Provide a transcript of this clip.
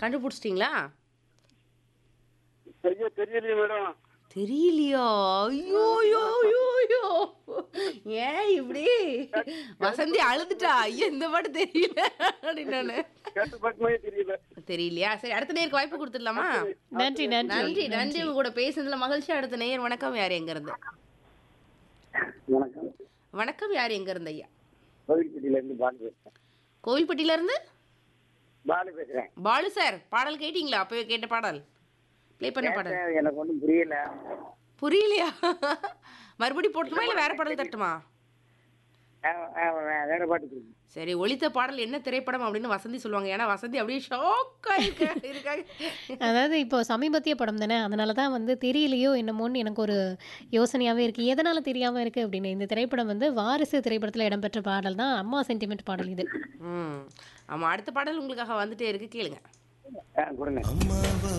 கண்டுபிடிச்சிட்டிங்களா ஐயோ தெரியலையே மேடம் தெரியலையா ஐயோ ஐயோ ஐயோ ஐயோ ஏன் இப்படி வசந்தி அழுதுட்டா ஐயோ இந்த பாட்டு தெரியல அப்படின்னு கேட்டு பார்க்கும்போதே தெரியல தெரியலையா சரி அடுத்த நேருக்கு வாய்ப்பு கொடுத்துடலாமா நன்றி நன்றி நன்றி நன்றி உங்க கூட பேசுனதுல மகிழ்ச்சி அடுத்த நேயர் வணக்கம் யார் எங்க இருந்து வணக்கம் வணக்கம் யார் எங்க இருந்து ஐயா கோவில்பட்டியில இருந்து பாலு பேசுறேன் கோவில்பட்டியில இருந்து பாலு பேசுறேன் பாலு சார் பாடல் கேட்டீங்களா அப்பவே கேட்ட பாடல் ப்ளே பண்ண பாடல் கேட்டேன், எனக்கு ஒன்றும் புரியல புரியலையா மறுபடி போட்டுமா இல்ல வேற பாடல் தட்டுமா ஆ, ஆ, வே- வேற பாட்டு புரியுது. சரி ஒளித்த பாடல் என்ன திரைப்படம் அப்படின்னு வசந்தி சொல்லுவாங்க ஏன்னா வசந்தி அப்படியே ஷாக்கா இருக்காங்க அதாவது இப்போ சமீபத்திய படம் தானே அதனால தான் வந்து தெரியலையோ என்னமோன்னு எனக்கு ஒரு யோசனையாகவே இருக்குது எதனால் தெரியாமல் இருக்குது அப்படின்னு இந்த திரைப்படம் வந்து வாரிசு திரைப்படத்தில் இடம்பெற்ற பாடல் தான் அம்மா சென்டிமெண்ட் பாடல் இது ம் ஆமா அடுத்த பாடல் உங்களுக்காக வந்துட்டே இருக்கு கேளுங்க ஆ, கொடுங்க